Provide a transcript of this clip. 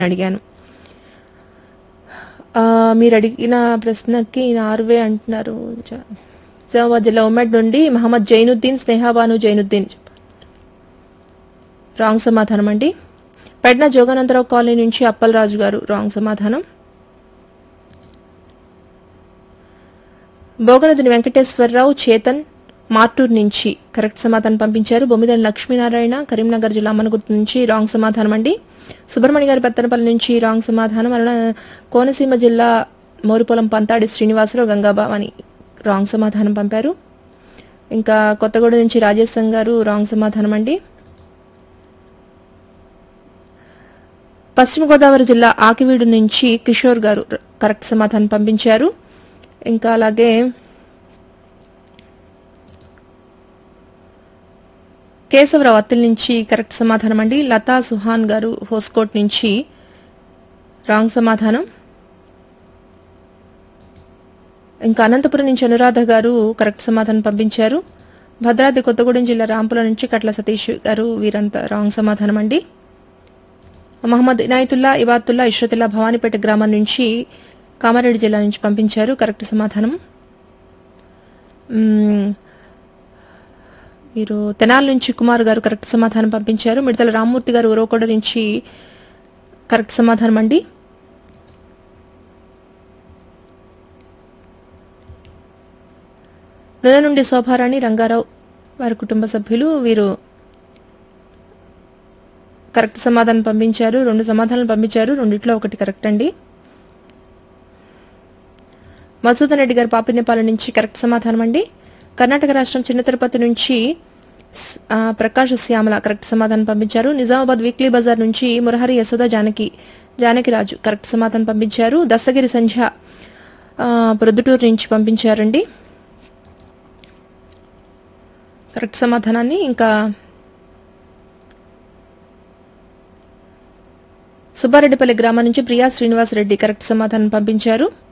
అడిగాను ఆ, మీరు అడిగిన ప్రశ్నకి నార్వే అంటున్నారు జ- నిజామాబాద్ జిల్లా ఉమ్మడి నుండి మహమ్మద్ జైనుద్దీన్ స్నేహాబాను జైనుద్దీన్ రాంగ్ సమాధానం అండి పెడ్న జోగానందరావు కాలనీ నుంచి అప్పలరాజు గారు రాంగ్ సమాధానం బోగనదుని వెంకటేశ్వరరావు చేతన్ మార్టూర్ నుంచి కరెక్ట్ సమాధానం పంపించారు బొమ్మిదని లక్ష్మీనారాయణ కరీంనగర్ జిల్లా అమ్మనగుర్తు నుంచి రాంగ్ సమాధానం అండి సుబ్రహ్మణ్య గారి పెత్తనపల్లి నుంచి రాంగ్ సమాధానం అలా కోనసీమ జిల్లా మోరుపొలం పంతాడి శ్రీనివాసరావు గంగాబావని రాంగ్ సమాధానం పంపారు ఇంకా కొత్తగూడ నుంచి రాజేశం గారు రాంగ్ సమాధానం అండి పశ్చిమ గోదావరి జిల్లా ఆకివీడు నుంచి కిషోర్ గారు ర- కరెక్ట్ సమాధానం పంపించారు ఇంకా అలాగే కేశవరావు అత్తిల్ నుంచి కరెక్ట్ సమాధానం అండి లతా సుహాన్ గారు హోస్కోట్ నుంచి రాంగ్ సమాధానం ఇంకా అనంతపురం నుంచి అనురాధ గారు కరెక్ట్ సమాధానం పంపించారు భద్రాద్రి కొత్తగూడెం జిల్లా రాంపుల నుంచి కట్ల సతీష్ గారు వీరంతా రాంగ్ సమాధానం అండి మహమ్మద్ ఇనాయతుల్లా ఇవాతుల్లా ఇష్రతుల్లా భవానీపేట గ్రామం నుంచి కామారెడ్డి జిల్లా నుంచి పంపించారు కరెక్ట్ సమాధానం మ్మ్. మీరు తెనాల నుంచి కుమార్ గారు కరెక్ట్ సమాధానం పంపించారు మిడతల రామ్మూర్తి గారు ఉరవకొండ నుంచి కరెక్ట్ సమాధానం అండి నెల నుండి శోభారాణి రంగారావు వారి కుటుంబ సభ్యులు వీరు కరెక్ట్ సమాధానం పంపించారు రెండు సమాధానాలు పంపించారు రెండిట్లో ఒకటి కరెక్ట్ అండి మధుసూదన్ రెడ్డి గారు పాపినేపాలెం నుంచి కరెక్ట్ సమాధానం అండి కర్ణాటక రాష్ట్రం చిన్న తిరుపతి నుంచి స్- ఆ, ప్రకాష్ శ్యామల కరెక్ట్ సమాధానం పంపించారు నిజామాబాద్ వీక్లీ బజార్ నుంచి మురహరి యశోద జానకి జానకి రాజు కరెక్ట్ సమాధానం పంపించారు దస్తగిరి సంధ్య ఆ, ప్రొద్దుటూరు నుంచి పంపించారండి కరెక్ట్ సమాధానాన్ని ఇంకా సుబ్బారెడ్డిపల్లి గ్రామం నుంచి ప్రియా శ్రీనివాస్ రెడ్డి కరెక్ట్ సమాధానం పంపించారు